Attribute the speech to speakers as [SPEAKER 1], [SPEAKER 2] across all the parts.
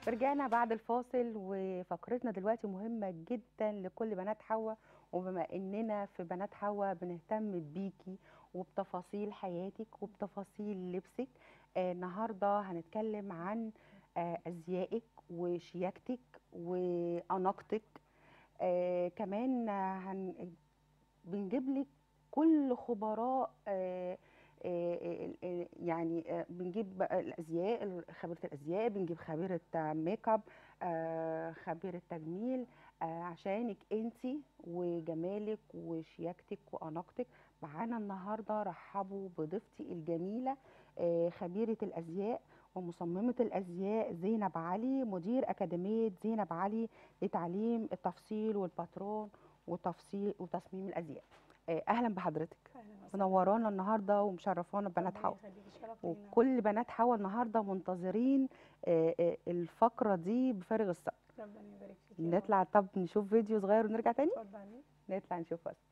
[SPEAKER 1] رجعنا بعد الفاصل وفقرتنا دلوقتي مهمة جدا لكل بنات حواء وبما اننا في بنات حواء بنهتم بيكي وبتفاصيل حياتك وبتفاصيل لبسك آه النهارده هنتكلم عن آه ازيائك وشياكتك واناقتك آه كمان آه، هن بنجيب لك كل خبراء آه آه، آه، يعني آه، بنجيب بقى الازياء خبيره الازياء بنجيب خبيره آه، ميك اب آه، خبيره تجميل آه، عشانك انت وجمالك وشياكتك واناقتك معانا النهارده رحبوا بضيفتي الجميله آه، خبيره الازياء ومصممه الازياء زينب علي مدير اكاديميه زينب علي لتعليم التفصيل والباترون وتفصيل وتصميم الازياء آه، اهلا بحضرتك منورانا النهارده ومشرفانا بنات حوا وكل بنات حوا النهارده منتظرين آه، آه، الفقره دي بفارغ الصبر
[SPEAKER 2] ربنا يبارك فيك يا رب.
[SPEAKER 1] نطلع طب نشوف فيديو صغير ونرجع تاني
[SPEAKER 2] اتفضلي
[SPEAKER 1] نطلع نشوف بس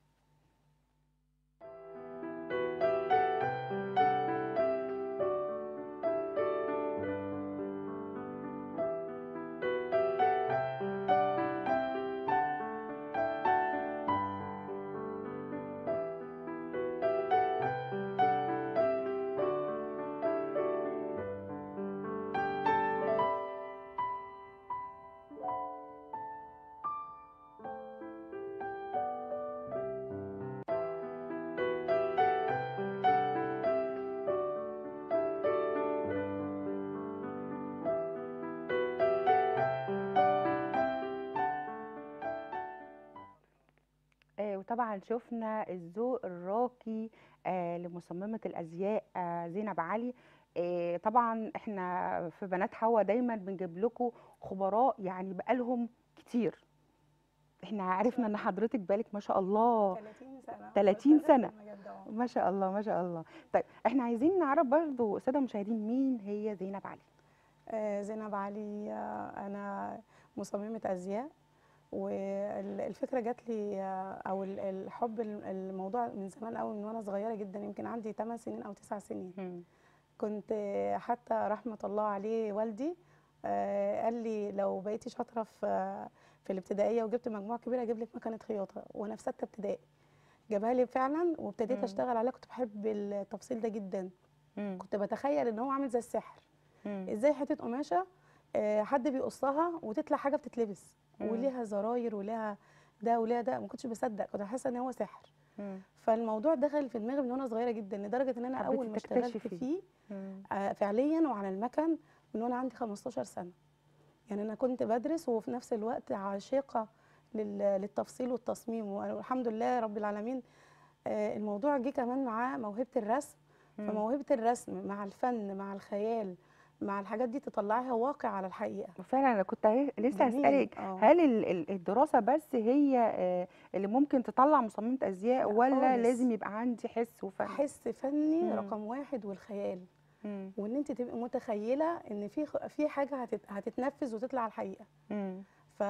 [SPEAKER 1] آه، وطبعا شفنا الذوق الراقي آه، لمصممة الأزياء آه، زينب علي آه، طبعا احنا في بنات حوا دايما بنجيب لكم خبراء يعني بقالهم كتير احنا عرفنا ان حضرتك بالك ما شاء الله
[SPEAKER 2] 30 سنه
[SPEAKER 1] 30
[SPEAKER 2] بس
[SPEAKER 1] سنة.
[SPEAKER 2] بجد اه
[SPEAKER 1] ما شاء الله ما شاء الله طيب احنا عايزين نعرف برضو الساده المشاهدين مين هي زينب علي
[SPEAKER 2] آه، زينب علي آه، انا مصممه ازياء والفكره جات لي آه، او ال- الحب الم- الموضوع من زمان قوي من وانا صغيره جدا يمكن عندي 8 سنين او 9 سنين
[SPEAKER 1] مم.
[SPEAKER 2] كنت آه، حتى رحمه الله عليه والدي آه، قال لي لو بقيتي شاطره في في الابتدائيه وجبت مجموع كبير اجيب لك مكنه خياطه وانا في سته ابتدائي جابها لي فعلا وابتديت
[SPEAKER 1] مم.
[SPEAKER 2] اشتغل عليها كنت بحب التفصيل ده جدا
[SPEAKER 1] مم.
[SPEAKER 2] كنت بتخيل ان هو عامل زي السحر
[SPEAKER 1] مم.
[SPEAKER 2] ازاي حته قماشه آه، حد بيقصها وتطلع حاجه بتتلبس
[SPEAKER 1] مم.
[SPEAKER 2] وليها زراير وليها ده وليها ده ما كنتش بصدق كنت حاسه ان هو سحر
[SPEAKER 1] مم.
[SPEAKER 2] فالموضوع دخل في دماغي من وانا صغيره جدا لدرجه ان انا
[SPEAKER 1] حبيتي
[SPEAKER 2] اول ما اشتغلت
[SPEAKER 1] تكتشفي.
[SPEAKER 2] فيه
[SPEAKER 1] مم.
[SPEAKER 2] آه، فعليا وعلى المكن من وانا عندي 15 سنه يعني انا كنت بدرس وفي نفس الوقت عاشقه لل- للتفصيل والتصميم والحمد لله رب العالمين آه، الموضوع جه كمان معاه موهبه الرسم
[SPEAKER 1] مم.
[SPEAKER 2] فموهبه الرسم مع الفن مع الخيال مع الحاجات دي تطلعيها واقع على الحقيقه
[SPEAKER 1] فعلا انا كنت عاي- لسه
[SPEAKER 2] جميل،
[SPEAKER 1] هسألك
[SPEAKER 2] آه.
[SPEAKER 1] هل ال- ال- الدراسة بس هي آه، اللي ممكن تطلع مصممة أزياء
[SPEAKER 2] لا
[SPEAKER 1] ولا
[SPEAKER 2] خالص.
[SPEAKER 1] لازم يبقى عندي حس وفن؟
[SPEAKER 2] حس فني
[SPEAKER 1] مم.
[SPEAKER 2] رقم واحد والخيال
[SPEAKER 1] مم.
[SPEAKER 2] وان انت تبقي متخيله ان في خ- في حاجه هتت- هتتنفذ وتطلع على الحقيقه
[SPEAKER 1] مم.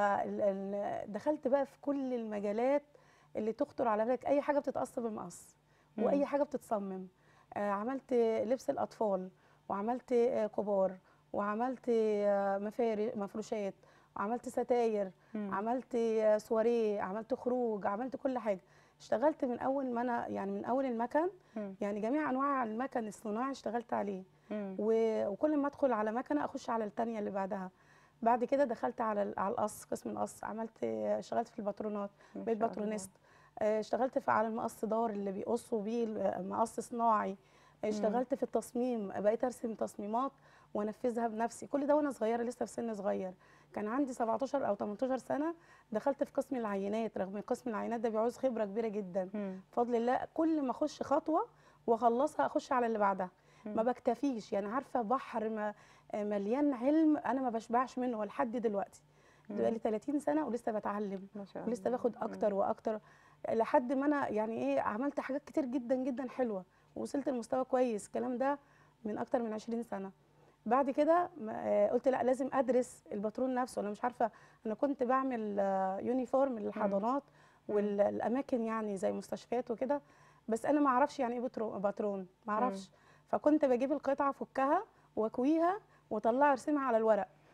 [SPEAKER 2] فدخلت بقى في كل المجالات اللي تخطر على بالك اي حاجه بتتقص بالمقص
[SPEAKER 1] مم.
[SPEAKER 2] واي حاجه بتتصمم آه، عملت لبس الاطفال وعملت آه، كبار وعملت آه، مفارش مفروشات وعملت ستاير
[SPEAKER 1] مم.
[SPEAKER 2] عملت آه، سواريه عملت خروج عملت كل حاجه اشتغلت من اول ما انا يعني من اول المكن
[SPEAKER 1] مم.
[SPEAKER 2] يعني جميع انواع المكن الصناعي اشتغلت عليه
[SPEAKER 1] مم.
[SPEAKER 2] و- وكل ما ادخل على مكنه اخش على التانية اللي بعدها بعد كده دخلت على ال- على القص قسم القص عملت اشتغلت في الباترونات
[SPEAKER 1] ما
[SPEAKER 2] بقيت
[SPEAKER 1] شاء
[SPEAKER 2] باترونيست آه، اشتغلت في على المقص دار اللي بيقصوا بيه ال- مقص صناعي اشتغلت في التصميم بقيت ارسم تصميمات وانفذها بنفسي كل ده وانا صغيره لسه في سن صغير كان عندي 17 او 18 سنه دخلت في قسم العينات رغم ان قسم العينات ده بيعوز خبره كبيره جدا
[SPEAKER 1] مم.
[SPEAKER 2] بفضل الله كل ما اخش خطوه واخلصها اخش على اللي بعدها ما
[SPEAKER 1] مم.
[SPEAKER 2] بكتفيش يعني عارفه بحر ما مليان علم انا ما بشبعش منه لحد دلوقتي بقالي 30 سنه ولسه بتعلم
[SPEAKER 1] ما شاء
[SPEAKER 2] ولسه
[SPEAKER 1] الله.
[SPEAKER 2] باخد
[SPEAKER 1] مم.
[SPEAKER 2] اكتر واكتر لحد ما انا يعني ايه عملت حاجات كتير جدا جدا حلوه ووصلت لمستوى كويس الكلام ده من اكتر من 20 سنه بعد كده ما- آه، قلت لا لازم ادرس الباترون نفسه انا مش عارفه انا كنت بعمل آه، يونيفورم للحضانات والاماكن يعني زي مستشفيات وكده بس انا ما اعرفش يعني ايه بترو- باترون ما اعرفش فكنت بجيب القطعه افكها واكويها واطلعها ارسمها على الورق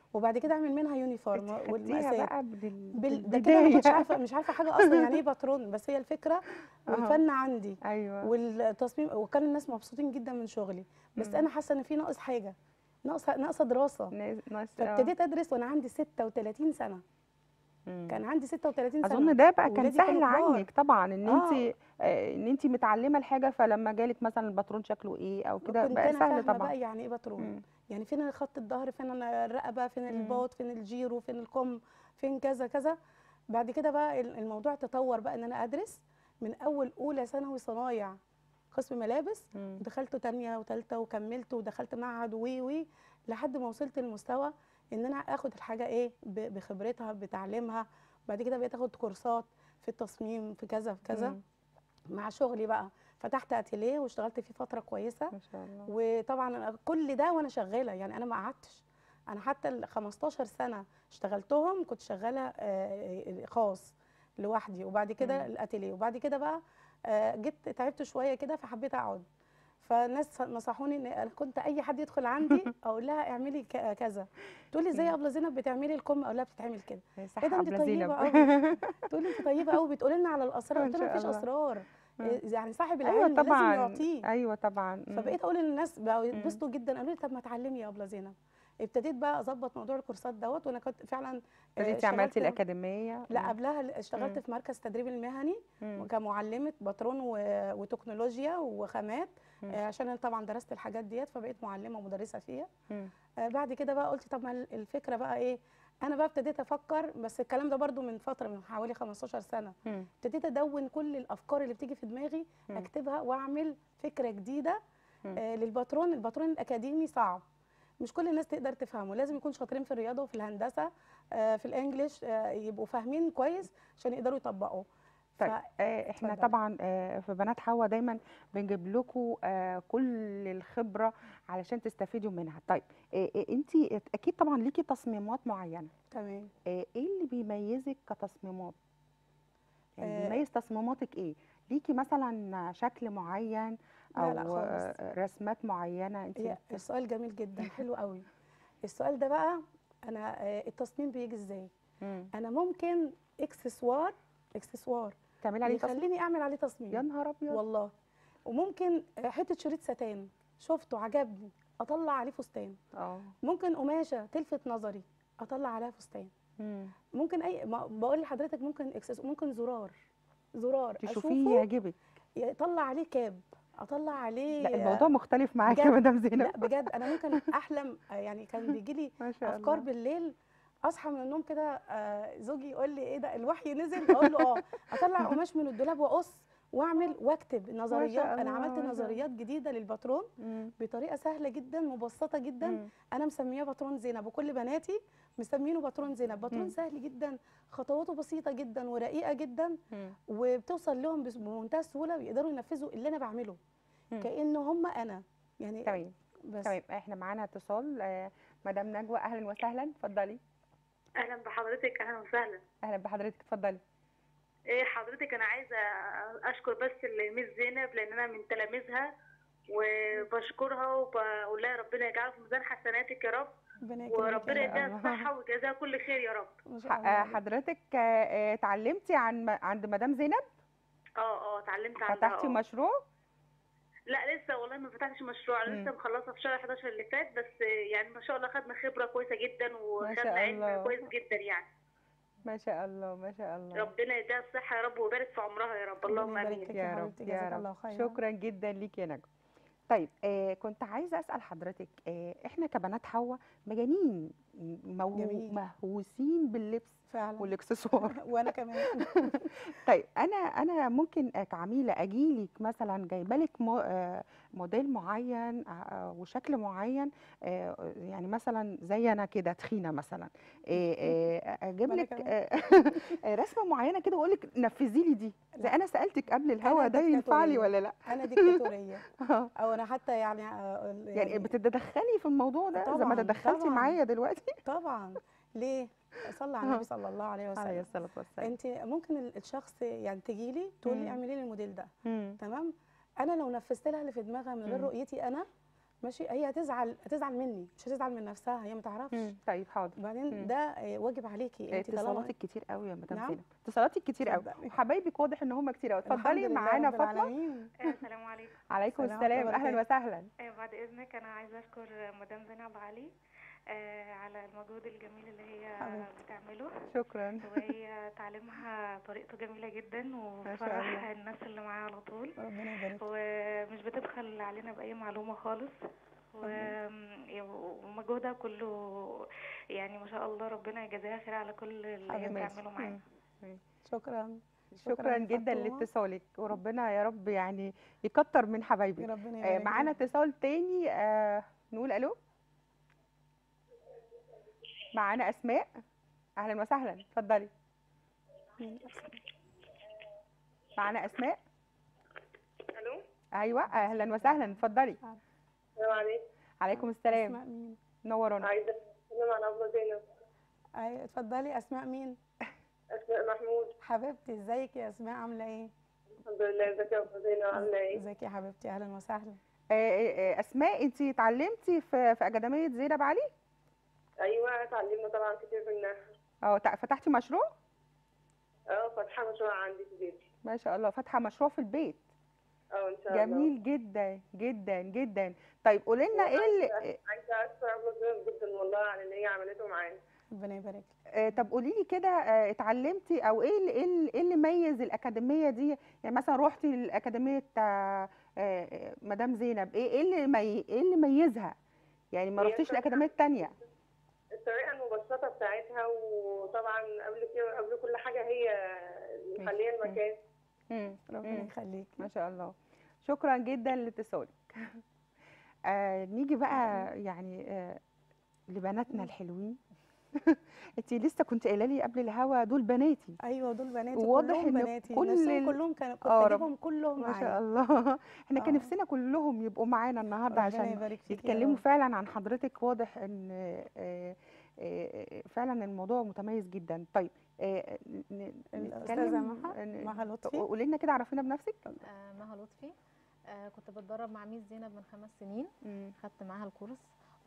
[SPEAKER 2] وبعد كده اعمل منها يونيفورم
[SPEAKER 1] خدتيها
[SPEAKER 2] والمقاسات
[SPEAKER 1] بقى من ال-
[SPEAKER 2] بال... ده كده ما كنتش
[SPEAKER 1] بالبداية.
[SPEAKER 2] عارفه مش عارفه حاجه اصلا يعني ايه باترون بس هي الفكره والفن عندي
[SPEAKER 1] ايوه
[SPEAKER 2] والتصميم وكان الناس مبسوطين جدا من شغلي بس
[SPEAKER 1] مم.
[SPEAKER 2] انا حاسه ان في ناقص حاجه ناقصه ناقصه دراسه
[SPEAKER 1] ناس- ناس- آه.
[SPEAKER 2] فابتديت ادرس وانا عندي 36 سنه
[SPEAKER 1] مم.
[SPEAKER 2] كان عندي 36 سنه
[SPEAKER 1] اظن ده بقى كان
[SPEAKER 2] وولادي
[SPEAKER 1] سهل
[SPEAKER 2] كانوا كبار.
[SPEAKER 1] عنك طبعا ان
[SPEAKER 2] آه.
[SPEAKER 1] انت آه، ان انت متعلمه الحاجه فلما جالك مثلا الباترون شكله ايه او كده
[SPEAKER 2] كنت
[SPEAKER 1] بقى
[SPEAKER 2] انا
[SPEAKER 1] سهل
[SPEAKER 2] فاهمه
[SPEAKER 1] طبعا
[SPEAKER 2] بقى يعني ايه باترون
[SPEAKER 1] مم.
[SPEAKER 2] يعني فين خط الظهر فين الرقبه فين
[SPEAKER 1] مم.
[SPEAKER 2] الباط فين الجيرو فين الكم فين كذا كذا بعد كده بقى ال- الموضوع تطور بقى ان انا ادرس من اول اولى ثانوي صنايع قسم ملابس
[SPEAKER 1] مم.
[SPEAKER 2] ودخلت تانية وتالتة وكملت ودخلت معهد وي وي لحد ما وصلت لمستوى ان انا اخد الحاجه ايه ب- بخبرتها بتعليمها بعد كده بقيت اخد كورسات في التصميم في كذا في كذا
[SPEAKER 1] مم.
[SPEAKER 2] مع شغلي بقى فتحت اتيليه واشتغلت فيه فتره كويسه
[SPEAKER 1] ما شاء الله
[SPEAKER 2] وطبعا أنا كل ده وانا شغاله يعني انا ما قعدتش انا حتى ال 15 سنه اشتغلتهم كنت شغاله آه، خاص لوحدي وبعد كده
[SPEAKER 1] مم.
[SPEAKER 2] الاتيليه وبعد كده بقى آه، جيت تعبت شويه كده فحبيت اقعد فالناس نصحوني ان انا كنت اي حد يدخل عندي اقول لها اعملي ك- كذا تقول لي ازاي يا
[SPEAKER 1] مم.
[SPEAKER 2] ابله زينب بتعملي الكم اقول لها بتتعمل كده
[SPEAKER 1] صح
[SPEAKER 2] ايه ده انت
[SPEAKER 1] أبلة
[SPEAKER 2] طيبه
[SPEAKER 1] زينب
[SPEAKER 2] قوي تقول لي انت طيبه قوي بتقولي لنا على الاسرار
[SPEAKER 1] ما
[SPEAKER 2] قلت لها
[SPEAKER 1] شاء
[SPEAKER 2] مفيش
[SPEAKER 1] الله.
[SPEAKER 2] اسرار
[SPEAKER 1] مم.
[SPEAKER 2] إيه، يعني صاحب
[SPEAKER 1] ايوه
[SPEAKER 2] العلم لازم
[SPEAKER 1] طبعا
[SPEAKER 2] يعطيه
[SPEAKER 1] ايوه طبعا مم.
[SPEAKER 2] فبقيت اقول للناس بقوا
[SPEAKER 1] مم.
[SPEAKER 2] يتبسطوا جدا قالوا لي طب ما تعلمي يا ابله زينب ابتديت بقى اظبط موضوع الكورسات دوت وانا كنت فعلا آه،
[SPEAKER 1] ابتديتي عملتي
[SPEAKER 2] اشتغلت-
[SPEAKER 1] الاكاديميه
[SPEAKER 2] لا
[SPEAKER 1] مم.
[SPEAKER 2] قبلها اشتغلت
[SPEAKER 1] مم.
[SPEAKER 2] في مركز التدريب المهني
[SPEAKER 1] مم.
[SPEAKER 2] كمعلمه باترون و- وتكنولوجيا وخامات
[SPEAKER 1] مم.
[SPEAKER 2] آه، عشان انا طبعا درست الحاجات ديت فبقيت معلمه ومدرسه فيها
[SPEAKER 1] مم.
[SPEAKER 2] آه، بعد كده بقى قلت طب ما ال- الفكره بقى ايه انا بقى ابتديت افكر بس الكلام ده برضو من فتره من حوالي 15 سنه
[SPEAKER 1] مم.
[SPEAKER 2] ابتديت ادون كل الافكار اللي بتيجي في دماغي
[SPEAKER 1] مم.
[SPEAKER 2] اكتبها واعمل فكره جديده
[SPEAKER 1] مم.
[SPEAKER 2] آه للباترون الباترون الاكاديمي صعب مش كل الناس تقدر تفهمه لازم يكون شاطرين في الرياضه وفي الهندسه آه في الانجليش آه يبقوا فاهمين كويس عشان يقدروا يطبقوا
[SPEAKER 1] طيب
[SPEAKER 2] ف-
[SPEAKER 1] آه، احنا
[SPEAKER 2] اتفضلي.
[SPEAKER 1] طبعا آه، في بنات حوا دايما بنجيب لكم كل الخبره علشان تستفيدوا منها طيب انت اكيد طبعا ليكي تصميمات معينه
[SPEAKER 2] تمام
[SPEAKER 1] آه، ايه اللي بيميزك كتصميمات يعني
[SPEAKER 2] آه،
[SPEAKER 1] بيميز تصميماتك ايه ليكي مثلا شكل معين
[SPEAKER 2] لا،
[SPEAKER 1] او
[SPEAKER 2] لا خالص.
[SPEAKER 1] آه، رسمات معينه انت
[SPEAKER 2] هي السؤال جميل جدا حلو قوي السؤال ده بقى انا آه التصميم بيجي ازاي انا ممكن اكسسوار اكسسوار
[SPEAKER 1] تعملي عليه تصميم
[SPEAKER 2] يخليني اعمل عليه تصميم
[SPEAKER 1] يا نهار ابيض
[SPEAKER 2] والله وممكن حته شريط ستان شفته عجبني اطلع عليه فستان
[SPEAKER 1] اه
[SPEAKER 2] ممكن قماشه تلفت نظري اطلع عليها فستان
[SPEAKER 1] مم.
[SPEAKER 2] ممكن اي ما بقول لحضرتك ممكن اكسس ممكن زرار زرار
[SPEAKER 1] تشوفيه
[SPEAKER 2] اشوفه
[SPEAKER 1] يعجبك
[SPEAKER 2] يطلع عليه كاب اطلع عليه
[SPEAKER 1] لا الموضوع مختلف معاكي يا
[SPEAKER 2] بجد.
[SPEAKER 1] مدام زينب
[SPEAKER 2] لا بجد انا ممكن احلم يعني كان بيجي لي
[SPEAKER 1] ما شاء
[SPEAKER 2] افكار
[SPEAKER 1] الله
[SPEAKER 2] بالليل اصحى من النوم كده آه، زوجي يقول لي ايه ده الوحي نزل اقول له اه اطلع قماش من الدولاب واقص واعمل واكتب نظريات انا
[SPEAKER 1] الله،
[SPEAKER 2] عملت
[SPEAKER 1] ما شاء
[SPEAKER 2] نظريات جديده للباترون
[SPEAKER 1] مم.
[SPEAKER 2] بطريقه سهله جدا مبسطه جدا
[SPEAKER 1] مم.
[SPEAKER 2] انا مسمياه باترون زينب وكل بناتي مسمينه باترون زينب
[SPEAKER 1] مم.
[SPEAKER 2] باترون سهل جدا خطواته بسيطه جدا ورقيقه جدا
[SPEAKER 1] مم.
[SPEAKER 2] وبتوصل لهم بس- بمنتهى السهوله بيقدروا ينفذوا اللي انا بعمله
[SPEAKER 1] مم.
[SPEAKER 2] كانه هم انا يعني
[SPEAKER 1] تمام
[SPEAKER 2] بس
[SPEAKER 1] تمام احنا معانا اتصال آه، مدام نجوى اهلا وسهلا اتفضلي
[SPEAKER 3] اهلا بحضرتك اهلا وسهلا
[SPEAKER 1] اهلا بحضرتك اتفضلي
[SPEAKER 3] ايه حضرتك انا عايزه اشكر بس الميس زينب لان انا من تلاميذها وبشكرها وبقول لها ربنا يجعله في ميزان حسناتك يا رب
[SPEAKER 2] ربنا يكرمك
[SPEAKER 3] وربنا
[SPEAKER 2] يا رب.
[SPEAKER 3] يديها
[SPEAKER 1] الله.
[SPEAKER 3] الصحه ويجازيها كل خير يا رب
[SPEAKER 2] ما
[SPEAKER 1] ح-
[SPEAKER 2] شاء الله
[SPEAKER 1] آه،
[SPEAKER 2] عليك.
[SPEAKER 1] حضرتك آه، آه، اتعلمتي عن م- عند مدام زينب
[SPEAKER 3] اه اه اتعلمت عنها
[SPEAKER 1] فتحتي
[SPEAKER 3] اه
[SPEAKER 1] مشروع
[SPEAKER 3] لا لسه والله ما فتحتش مشروع انا لسه
[SPEAKER 1] مم.
[SPEAKER 3] مخلصه في شهر 11 اللي فات بس يعني ما شاء الله خدنا خبره كويسه جدا
[SPEAKER 1] شاء
[SPEAKER 3] وخدنا
[SPEAKER 1] الله.
[SPEAKER 3] علم كويس جدا يعني
[SPEAKER 1] ما شاء الله ما شاء الله
[SPEAKER 3] ربنا يديها الصحه يا رب ويبارك في عمرها يا رب اللهم
[SPEAKER 2] ربنا يبارك
[SPEAKER 3] امين
[SPEAKER 2] فيك
[SPEAKER 1] يا
[SPEAKER 2] يا
[SPEAKER 1] رب
[SPEAKER 2] حبيبتي،
[SPEAKER 1] يا
[SPEAKER 2] جزاك
[SPEAKER 1] رب
[SPEAKER 2] الله خيرا.
[SPEAKER 1] شكرا جدا ليك يا نجوى طيب آه كنت عايزه اسال حضرتك آه احنا كبنات حوا مجانين مو...
[SPEAKER 2] جميل.
[SPEAKER 1] مهووسين باللبس
[SPEAKER 2] فعلا
[SPEAKER 1] والاكسسوار
[SPEAKER 2] وانا كمان
[SPEAKER 1] طيب انا انا ممكن كعميله اجيلك مثلا جايبه لك مو- آه، موديل معين آه، آه، وشكل معين آه، يعني مثلا زي انا كده تخينه مثلا آه، آه، اجيب
[SPEAKER 2] وأنا
[SPEAKER 1] لك
[SPEAKER 2] كمان.
[SPEAKER 1] آه، رسمه معينه كده واقول لك نفذي لي دي زي
[SPEAKER 2] لا.
[SPEAKER 1] انا سالتك قبل الهوا ده ينفع لي
[SPEAKER 2] ديكتاتورية.
[SPEAKER 1] ولا لا
[SPEAKER 2] انا ديكتاتوريه
[SPEAKER 1] آه.
[SPEAKER 2] او انا حتى يعني آه،
[SPEAKER 1] يعني بتتدخلي في الموضوع ده زي ما
[SPEAKER 2] طبعاً،
[SPEAKER 1] تدخلتي
[SPEAKER 2] طبعاً.
[SPEAKER 1] معايا دلوقتي
[SPEAKER 2] طبعا ليه صلى على
[SPEAKER 1] آه.
[SPEAKER 2] النبي صلى الله عليه
[SPEAKER 1] عليه
[SPEAKER 2] وسلم
[SPEAKER 1] الصلاه والسلام
[SPEAKER 2] انت ممكن ال- الشخص يعني تجي لي تقول
[SPEAKER 1] مم.
[SPEAKER 2] لي اعملي لي الموديل ده
[SPEAKER 1] مم.
[SPEAKER 2] تمام انا لو نفذت لها اللي في دماغها من غير
[SPEAKER 1] مم.
[SPEAKER 2] رؤيتي انا ماشي هي هتزعل هتزعل مني مش هتزعل من نفسها هي ما تعرفش
[SPEAKER 1] مم. طيب حاضر
[SPEAKER 2] وبعدين
[SPEAKER 1] مم.
[SPEAKER 2] ده آه، واجب عليكي انت طالما
[SPEAKER 1] اتصالاتك كتير قوي يا مدام
[SPEAKER 2] نعم.
[SPEAKER 1] زينب اتصالاتك كتير قوي
[SPEAKER 2] اتفضلي.
[SPEAKER 1] وحبايبك واضح ان هم كتير قوي
[SPEAKER 2] الحمد
[SPEAKER 1] اتفضلي
[SPEAKER 2] لله
[SPEAKER 1] معانا
[SPEAKER 2] رب
[SPEAKER 1] فاطمه
[SPEAKER 2] العالمين.
[SPEAKER 3] السلام عليكم
[SPEAKER 1] عليكم
[SPEAKER 2] السلام
[SPEAKER 1] السلام
[SPEAKER 2] ورحمة
[SPEAKER 1] اهلا
[SPEAKER 2] الله
[SPEAKER 1] وسهلا
[SPEAKER 3] آه، بعد اذنك انا عايزه اشكر مدام زينب علي آه، على المجهود الجميل اللي هي
[SPEAKER 2] حبيبتي.
[SPEAKER 3] بتعمله
[SPEAKER 1] شكرا
[SPEAKER 3] وهي تعليمها طريقته جميله جدا
[SPEAKER 1] شاء
[SPEAKER 3] وفرح
[SPEAKER 1] الله.
[SPEAKER 3] الناس اللي معاها على طول
[SPEAKER 2] ربنا يبارك
[SPEAKER 3] ومش بتبخل علينا باي معلومه خالص و- ومجهودها كله يعني ما شاء الله ربنا يجازيها خير على كل اللي هي
[SPEAKER 2] حبيبتي.
[SPEAKER 3] بتعمله معانا
[SPEAKER 2] شكرا
[SPEAKER 1] شكرا جدا
[SPEAKER 2] فاطمة.
[SPEAKER 1] لاتصالك وربنا يا رب يعني يكتر من حبايبك
[SPEAKER 2] ربنا
[SPEAKER 1] آه،
[SPEAKER 2] يبارك
[SPEAKER 1] معانا
[SPEAKER 2] فيك.
[SPEAKER 1] اتصال تاني آه، نقول الو معانا اسماء اهلا وسهلا اتفضلي معانا اسماء
[SPEAKER 3] الو
[SPEAKER 1] ايوه اهلا وسهلا اتفضلي
[SPEAKER 3] السلام عليكم
[SPEAKER 1] عليكم السلام
[SPEAKER 2] اسماء مين
[SPEAKER 1] نورونا
[SPEAKER 3] عايزه اتكلم عن ابله زينب
[SPEAKER 2] أي- اتفضلي اسماء مين
[SPEAKER 3] اسماء محمود
[SPEAKER 2] حبيبتي ازيك يا اسماء عامله ايه
[SPEAKER 3] الحمد لله ازيك يا ابله زينب عامله ايه
[SPEAKER 2] ازيك يا حبيبتي اهلا وسهلا
[SPEAKER 1] آه، آه، آه، اسماء انت اتعلمتي في في اكاديميه زينب علي
[SPEAKER 3] ايوه اتعلمنا طبعا كتير منها
[SPEAKER 1] اه تع- فتحتي مشروع
[SPEAKER 3] اه فاتحه مشروع عندي في بيتي
[SPEAKER 1] ما شاء الله فاتحه مشروع في البيت
[SPEAKER 3] اه ان شاء الله
[SPEAKER 1] جميل جدا جدا جدا طيب قولي لنا ايه اللي
[SPEAKER 3] عايزه اشكر ابله زينب جدا والله على اللي هي عملته معانا
[SPEAKER 2] ربنا يبارك
[SPEAKER 1] آه، طب قولي لي كده آه، اتعلمتي او ايه اللي ايه اللي, إيه اللي ميز الاكاديميه دي يعني مثلا روحتي الاكاديميه آه، آه، مدام زينب ايه ايه اللي مي... ايه اللي ميزها يعني ما
[SPEAKER 3] هي
[SPEAKER 1] رحتيش
[SPEAKER 3] طبعاً-
[SPEAKER 1] الاكاديميه التانية
[SPEAKER 3] الطريقه المبسطه بتاعتها وطبعا قبل كده قبل كل حاجه هي مخليه المكان
[SPEAKER 1] مم.
[SPEAKER 2] ربنا
[SPEAKER 1] مم.
[SPEAKER 2] يخليك
[SPEAKER 1] ما شاء الله شكرا جدا لاتصالك آه نيجي بقى يعني آه لبناتنا الحلوين انت لسه كنت قايله لي قبل الهوا دول بناتي
[SPEAKER 2] ايوه دول بناتي
[SPEAKER 1] واضح
[SPEAKER 2] كلهم
[SPEAKER 1] إن
[SPEAKER 2] بناتي
[SPEAKER 1] كل
[SPEAKER 2] نفسهم
[SPEAKER 1] ال-
[SPEAKER 2] كلهم كانوا كنت
[SPEAKER 1] آه، رب-
[SPEAKER 2] اجيبهم كلهم
[SPEAKER 1] ما شاء
[SPEAKER 2] معايا
[SPEAKER 1] الله احنا كان
[SPEAKER 2] آه.
[SPEAKER 1] نفسنا كلهم يبقوا معانا النهارده
[SPEAKER 2] ربنا
[SPEAKER 1] عشان
[SPEAKER 2] يبارك فيك يا
[SPEAKER 1] يتكلموا
[SPEAKER 2] رب.
[SPEAKER 1] فعلا عن حضرتك واضح ان آه، آه، فعلا الموضوع متميز جدا طيب آه، ن-
[SPEAKER 2] الأستاذة
[SPEAKER 1] نتكلم
[SPEAKER 2] مها-
[SPEAKER 1] ن-
[SPEAKER 2] مها لطفي.
[SPEAKER 1] قولي لنا كده عرفينا بنفسك
[SPEAKER 4] آه، مها لطفي آه، كنت بتدرب مع ميس زينب من خمس سنين خدت معاها الكورس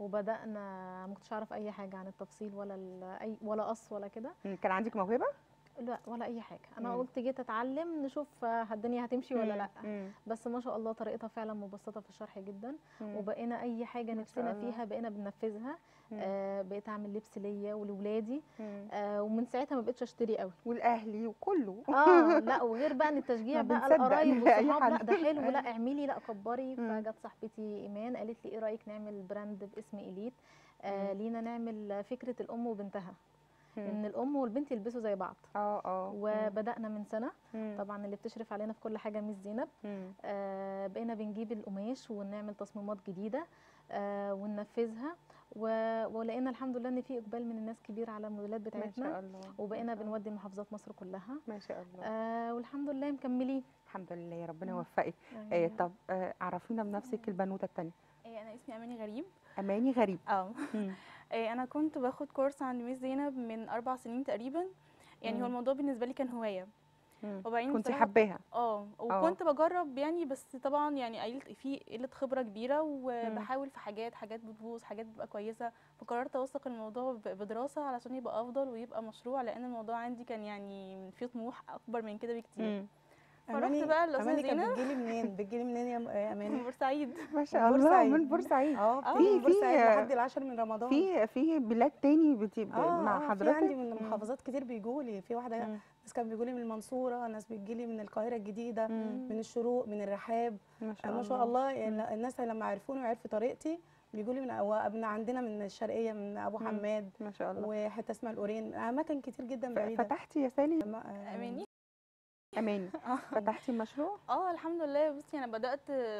[SPEAKER 4] وبدانا ما كنتش اعرف اي حاجه عن التفصيل ولا ال- اي ولا قص ولا كده
[SPEAKER 1] مم. كان عندك موهبه
[SPEAKER 4] لا ولا اي حاجه انا
[SPEAKER 1] مم.
[SPEAKER 4] قلت جيت اتعلم نشوف آه، الدنيا هتمشي ولا لا
[SPEAKER 1] مم.
[SPEAKER 4] بس ما شاء الله طريقتها فعلا مبسطه في الشرح جدا
[SPEAKER 1] مم.
[SPEAKER 4] وبقينا اي حاجه
[SPEAKER 1] ما شاء
[SPEAKER 4] نفسنا
[SPEAKER 1] الله.
[SPEAKER 4] فيها بقينا بننفذها
[SPEAKER 1] مم.
[SPEAKER 4] آه بقيت اعمل لبس ليا ولولادي
[SPEAKER 1] مم.
[SPEAKER 4] آه ومن ساعتها ما بقتش اشتري قوي
[SPEAKER 1] والاهلي وكله
[SPEAKER 4] اه لا وغير بقى ان التشجيع
[SPEAKER 1] ما
[SPEAKER 4] بقى
[SPEAKER 1] بنصدق
[SPEAKER 4] القرايب
[SPEAKER 1] أي
[SPEAKER 4] والصحاب لا
[SPEAKER 1] حد.
[SPEAKER 4] ده حلو
[SPEAKER 1] أيوة.
[SPEAKER 4] لا اعملي لا كبري
[SPEAKER 1] مم.
[SPEAKER 4] فجت صاحبتي ايمان قالت لي ايه رايك نعمل براند باسم اليت آه
[SPEAKER 1] مم.
[SPEAKER 4] لينا نعمل فكره الام وبنتها
[SPEAKER 1] مم.
[SPEAKER 4] ان الام والبنت يلبسوا زي بعض
[SPEAKER 1] اه اه
[SPEAKER 4] وبدانا من سنه
[SPEAKER 1] مم.
[SPEAKER 4] طبعا اللي بتشرف علينا في كل حاجه ميس زينب
[SPEAKER 1] مم.
[SPEAKER 4] آه بقينا بنجيب القماش ونعمل تصميمات جديده آه وننفذها و- ولقينا الحمد لله ان في اقبال من الناس كبير على الموديلات
[SPEAKER 1] ما شاء
[SPEAKER 4] بتاعتنا
[SPEAKER 1] الله
[SPEAKER 4] وبقينا
[SPEAKER 1] ما شاء الله.
[SPEAKER 4] بنودي محافظات مصر كلها
[SPEAKER 1] ما شاء الله
[SPEAKER 4] آه والحمد لله مكملين
[SPEAKER 1] الحمد لله ربنا
[SPEAKER 4] مم.
[SPEAKER 1] يوفقك
[SPEAKER 4] يعني
[SPEAKER 1] آه طب آه عرفينا بنفسك البنوته الثانيه
[SPEAKER 5] إيه، انا اسمي اماني غريب
[SPEAKER 1] اماني غريب
[SPEAKER 5] اه
[SPEAKER 1] مم.
[SPEAKER 5] إيه، انا كنت باخد كورس عند ميس زينب من اربع سنين تقريبا يعني
[SPEAKER 1] مم.
[SPEAKER 5] هو الموضوع بالنسبه لي كان هوايه
[SPEAKER 1] مم.
[SPEAKER 5] وبعدين
[SPEAKER 1] كنت
[SPEAKER 5] بصراحة-
[SPEAKER 1] حباها
[SPEAKER 5] اه وكنت بجرب يعني بس طبعا يعني قلت في قله خبره كبيره وبحاول في حاجات حاجات بتبوظ حاجات بتبقى كويسه فقررت اوثق الموضوع ب- بدراسه علشان يبقى افضل ويبقى مشروع لان الموضوع عندي كان يعني فيه طموح اكبر من كده بكتير
[SPEAKER 1] مم.
[SPEAKER 5] فرحت
[SPEAKER 2] أماني-
[SPEAKER 5] بقى للأستاذة
[SPEAKER 2] اماني كانت
[SPEAKER 5] زينب.
[SPEAKER 2] بتجيلي منين بتجيلي منين يا م- يا اماني
[SPEAKER 5] من بورسعيد
[SPEAKER 1] ما شاء الله
[SPEAKER 2] بورسعيد.
[SPEAKER 1] من بورسعيد
[SPEAKER 2] اه
[SPEAKER 5] آه،
[SPEAKER 2] بتيجي من
[SPEAKER 1] في-
[SPEAKER 2] بورسعيد
[SPEAKER 1] في-
[SPEAKER 2] لحد العاشر من رمضان
[SPEAKER 1] في في بلاد تاني بتي...
[SPEAKER 2] اه
[SPEAKER 1] مع
[SPEAKER 2] آه، في
[SPEAKER 1] حضرتك
[SPEAKER 2] عندي من
[SPEAKER 1] مم.
[SPEAKER 2] محافظات كتير بيجوا لي في واحده
[SPEAKER 1] مم.
[SPEAKER 2] ناس كانوا بيجوا لي من المنصوره ناس بتجيلي من القاهره الجديده
[SPEAKER 1] مم.
[SPEAKER 2] من الشروق من الرحاب
[SPEAKER 1] ما شاء
[SPEAKER 2] ما
[SPEAKER 1] الله
[SPEAKER 2] شاء الله
[SPEAKER 1] مم.
[SPEAKER 2] ال- الناس لما عرفوني وعرفوا طريقتي بيجوا لي من من عندنا من الشرقيه من ابو
[SPEAKER 1] مم.
[SPEAKER 2] حماد
[SPEAKER 1] ما شاء الله
[SPEAKER 2] وحته اسمها القرين اماكن كتير جدا
[SPEAKER 1] ف-
[SPEAKER 2] بعيده
[SPEAKER 1] فتحتي يا سالي
[SPEAKER 2] ما- آه،
[SPEAKER 5] اماني
[SPEAKER 1] اماني
[SPEAKER 5] اه
[SPEAKER 1] فتحتي مشروع
[SPEAKER 5] اه الحمد لله بصي انا بدات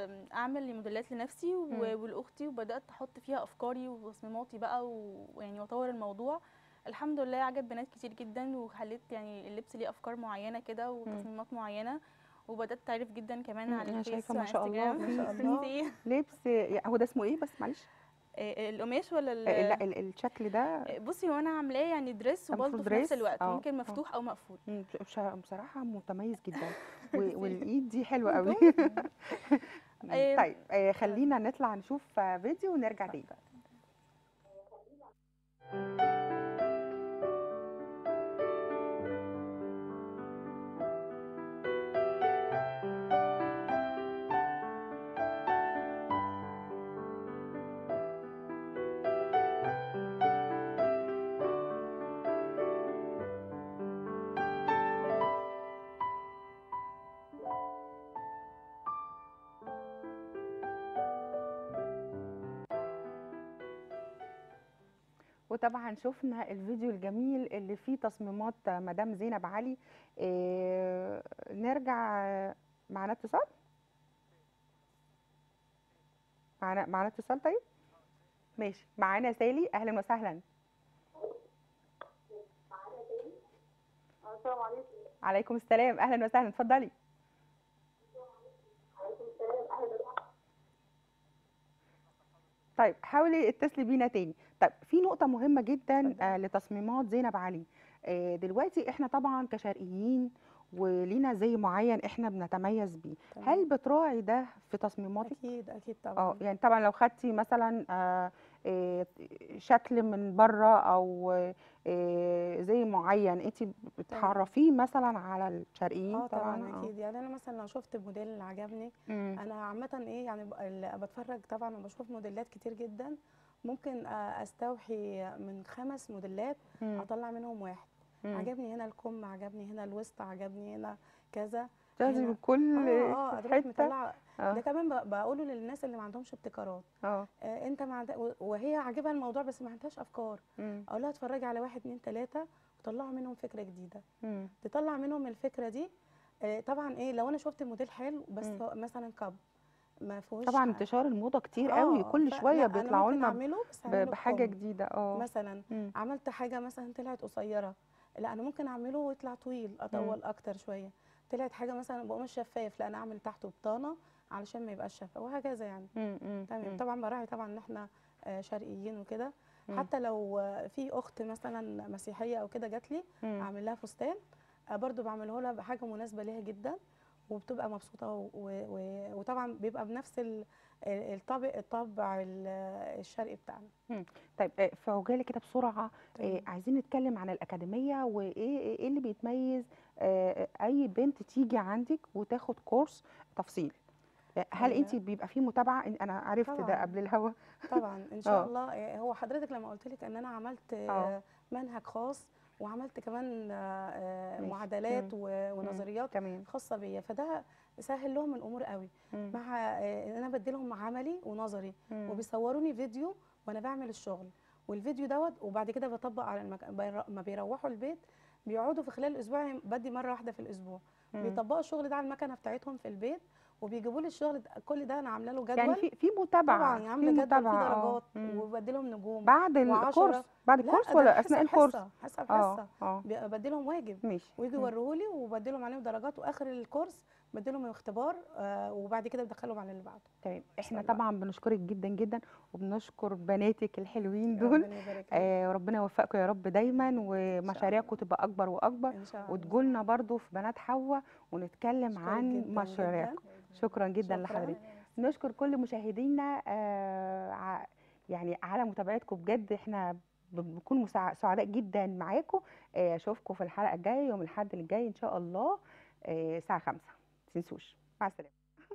[SPEAKER 5] اعمل موديلات لنفسي و-
[SPEAKER 1] مم.
[SPEAKER 5] ولاختي وبدات احط فيها افكاري وتصميماتي بقى و- ويعني واطور الموضوع الحمد لله عجب بنات كتير جدا وخليت يعني اللبس ليه افكار معينه كده وتصميمات معينه وبدات تعرف جدا كمان
[SPEAKER 1] مم،
[SPEAKER 5] على
[SPEAKER 1] أنا
[SPEAKER 5] الفيس
[SPEAKER 1] شايفة ما
[SPEAKER 5] وعلى
[SPEAKER 1] شاء الله
[SPEAKER 5] انستجرام
[SPEAKER 2] ما شاء الله.
[SPEAKER 5] بصي،
[SPEAKER 1] لبس يا- هو ده اسمه ايه بس معلش
[SPEAKER 5] آه، القماش ولا ال-
[SPEAKER 1] آه، لا ال- الشكل ده
[SPEAKER 5] بصي هو انا عاملاه يعني دريس
[SPEAKER 1] ده
[SPEAKER 5] وبلطو
[SPEAKER 1] المفروض
[SPEAKER 5] في نفس
[SPEAKER 1] دريس؟
[SPEAKER 5] الوقت
[SPEAKER 1] آه،
[SPEAKER 5] ممكن
[SPEAKER 1] آه.
[SPEAKER 5] مفتوح او مقفول
[SPEAKER 1] مم، بش- بصراحه متميز جدا و- والايد دي حلوه قوي
[SPEAKER 5] إيه،
[SPEAKER 1] طيب آه، خلينا نطلع نشوف آه، فيديو ونرجع تاني وطبعا شفنا الفيديو الجميل اللي فيه تصميمات مدام زينب علي إيه نرجع آه، معانا اتصال معانا معانا اتصال طيب ماشي معانا سالي اهلا وسهلا
[SPEAKER 3] السلام عليكم
[SPEAKER 1] عليكم السلام اهلا وسهلا اتفضلي طيب حاولي اتصلي بينا تاني طيب في نقطة مهمة جدا
[SPEAKER 2] اتفضلي.
[SPEAKER 1] آه لتصميمات زينب علي آه دلوقتي احنا طبعا كشرقيين ولينا زي معين احنا بنتميز بيه
[SPEAKER 2] تمام.
[SPEAKER 1] هل بتراعي ده في تصميماتك
[SPEAKER 2] اكيد اكيد
[SPEAKER 1] اه
[SPEAKER 2] طبعا
[SPEAKER 1] يعني طبعا لو خدتي مثلا آه، آه، شكل من بره او آه، زي معين انت بتحرفيه مثلا على الشرقيين
[SPEAKER 2] اه طبعا
[SPEAKER 1] آه.
[SPEAKER 2] اكيد يعني انا مثلا لو شفت موديل اللي عجبني
[SPEAKER 1] مم.
[SPEAKER 2] انا عامه ايه يعني ب- ال- بتفرج طبعا وبشوف موديلات كتير جدا ممكن آه، استوحي من خمس موديلات
[SPEAKER 1] مم.
[SPEAKER 2] اطلع منهم واحد
[SPEAKER 1] مم.
[SPEAKER 2] عجبني هنا الكم عجبني هنا الوسط عجبني هنا كذا
[SPEAKER 1] لازم
[SPEAKER 2] هنا-
[SPEAKER 1] كل
[SPEAKER 2] اه اه اروح
[SPEAKER 1] حته
[SPEAKER 2] مطلع
[SPEAKER 1] اه
[SPEAKER 2] ده كمان ب- بقوله للناس اللي ما عندهمش ابتكارات
[SPEAKER 1] اه
[SPEAKER 2] آه انت ما عند... و- وهي عاجبها الموضوع بس ما عندهاش افكار
[SPEAKER 1] مم.
[SPEAKER 2] اقول لها اتفرجي على واحد اتنين تلاته وطلعوا منهم فكره جديده
[SPEAKER 1] مم.
[SPEAKER 2] تطلع منهم الفكره دي آه طبعا ايه لو انا شفت موديل حلو بس
[SPEAKER 1] مم.
[SPEAKER 2] هو مثلا كب ما فيهوش
[SPEAKER 1] طبعا
[SPEAKER 2] ح-
[SPEAKER 1] انتشار الموضه كتير قوي
[SPEAKER 2] آه،
[SPEAKER 1] كل
[SPEAKER 2] ف-
[SPEAKER 1] شويه
[SPEAKER 2] لا، أنا
[SPEAKER 1] بيطلعوا
[SPEAKER 2] ممكن
[SPEAKER 1] لنا
[SPEAKER 2] اعمله بس
[SPEAKER 1] ب-
[SPEAKER 2] اعمله
[SPEAKER 1] بحاجه
[SPEAKER 2] بكم.
[SPEAKER 1] جديده اه
[SPEAKER 2] مثلا
[SPEAKER 1] مم.
[SPEAKER 2] عملت حاجه مثلا طلعت قصيره لا انا ممكن اعمله ويطلع طويل اطول اكتر شويه طلعت حاجه مثلا بقماش شفاف لا انا اعمل تحته بطانه علشان ما يبقاش شفاف وهكذا يعني
[SPEAKER 1] مم. مم.
[SPEAKER 2] تمام
[SPEAKER 1] مم.
[SPEAKER 2] طبعا براعي طبعا ان احنا آه، شرقيين وكده
[SPEAKER 1] مم.
[SPEAKER 2] حتى لو آه، في اخت مثلا مسيحيه او كده جات لي
[SPEAKER 1] مم.
[SPEAKER 2] اعمل لها فستان آه، برضو بعمله لها بحاجه مناسبه ليها جدا وبتبقى مبسوطه و... و... وطبعا بيبقى بنفس ال- الطابع الطابع ال- الشرقي بتاعنا
[SPEAKER 1] طيب آه، في عجاله كده بسرعه آه،
[SPEAKER 2] تمام.
[SPEAKER 1] عايزين نتكلم عن الاكاديميه وايه ايه إيه اللي بيتميز آه، اي بنت تيجي عندك وتاخد كورس تفصيل آه، هل
[SPEAKER 2] آه،
[SPEAKER 1] انت بيبقى في متابعه إن- انا عرفت ده
[SPEAKER 2] طبعاً.
[SPEAKER 1] قبل الهوا
[SPEAKER 2] طبعا ان شاء
[SPEAKER 1] آه.
[SPEAKER 2] الله آه، هو حضرتك لما قلت لك ان انا عملت
[SPEAKER 1] آه.
[SPEAKER 2] آه، منهج خاص وعملت كمان آه، آه،
[SPEAKER 1] ماشي.
[SPEAKER 2] معادلات
[SPEAKER 1] مم.
[SPEAKER 2] و- ونظريات
[SPEAKER 1] تمام
[SPEAKER 2] خاصه بيا فده سهل لهم الامور قوي
[SPEAKER 1] مم.
[SPEAKER 2] مع آه، ان انا بديلهم عملي ونظري
[SPEAKER 1] مم.
[SPEAKER 2] وبيصوروني فيديو وانا بعمل الشغل والفيديو دوت وبعد كده بطبق على المكان ما بيروحوا البيت بيقعدوا في خلال الاسبوع يعني بدي مره واحده في الاسبوع
[SPEAKER 1] مم.
[SPEAKER 2] بيطبقوا الشغل ده على المكنه بتاعتهم في البيت وبيجيبوا لي الشغل ده كل ده انا عامله له جدول
[SPEAKER 1] يعني في في متابعه
[SPEAKER 2] طبعا
[SPEAKER 1] في
[SPEAKER 2] عامله جدول فيه
[SPEAKER 1] متابعه آه.
[SPEAKER 2] درجات
[SPEAKER 1] مم.
[SPEAKER 2] وبدي لهم نجوم
[SPEAKER 1] بعد
[SPEAKER 2] وعشرة.
[SPEAKER 1] الكورس بعد
[SPEAKER 2] لا،
[SPEAKER 1] الكورس
[SPEAKER 2] ده
[SPEAKER 1] ولا
[SPEAKER 2] حسب
[SPEAKER 1] اثناء الكورس
[SPEAKER 2] حصه حسب
[SPEAKER 1] اه
[SPEAKER 2] حصه
[SPEAKER 1] اه
[SPEAKER 2] بدي لهم واجب
[SPEAKER 1] ماشي
[SPEAKER 2] ويجوا
[SPEAKER 1] مم.
[SPEAKER 2] يوريهولي وبدي لهم عليهم درجات واخر الكورس بدي لهم اختبار آه وبعد كده بدخلهم على اللي بعده
[SPEAKER 1] تمام احنا
[SPEAKER 2] الله.
[SPEAKER 1] طبعا بنشكرك جدا جدا وبنشكر بناتك الحلوين دول
[SPEAKER 2] ربنا يبارك لك.
[SPEAKER 1] آه وربنا يوفقكم يا رب دايما ومشاريعكم تبقى اكبر واكبر
[SPEAKER 2] ان شاء الله
[SPEAKER 1] وتجولنا برضو في بنات حواء ونتكلم
[SPEAKER 2] أشكرك
[SPEAKER 1] عن
[SPEAKER 2] جداً
[SPEAKER 1] مشاريعكم
[SPEAKER 2] جداً.
[SPEAKER 1] شكرا جدا
[SPEAKER 2] شكراً.
[SPEAKER 1] لحضرتك نشكر كل مشاهدينا آه ع- يعني على متابعتكم بجد احنا ب- بنكون مسع- سعداء جدا معاكم آه، اشوفكم في الحلقه الجايه يوم الاحد الجاي ان شاء الله آه، الساعه 5 تنسوش مع السلامه